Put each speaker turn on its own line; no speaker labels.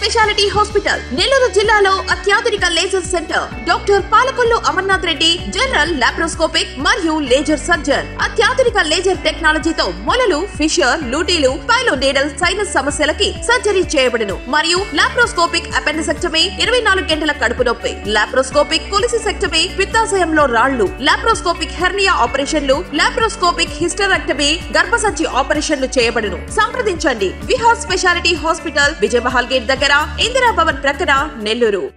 speciality hospital Nellore జిల్లాలో అత్యాధునిక laser centre doctor Palakollu Amarnath Reddy general laparoscopic మరియు లేజర్ సర్జన్ అత్యాధునిక లేజర్ టెక్నాలజీతో మొలలు ఫిషర్ లూటీలు పైలో నీడల్ సైనస్ సమస్యలకి సర్జరీ చేయబడును మరియు లాప్రోస్కోపిక్ అపెండిసెక్టమీ ఇరవై నాలుగు గంటల కడుపు నొప్పి లాప్రోస్కోపిక్ కొలిసిసెక్టమీ పిత్తాశయంలో రాళ్లు లాప్రోస్కోపిక్ హెర్నియా ఆపరేషన్లు లాప్రోస్కోపిక్ హిస్టరెక్టమీ గర్భసంచి ఆపరేషన్లు చేయబడును సంప్రదించండి Vihar speciality hospital Vijayamahal gate దగ్గర ఇందిరా భవన్ ప్రక్కన నెల్లూరు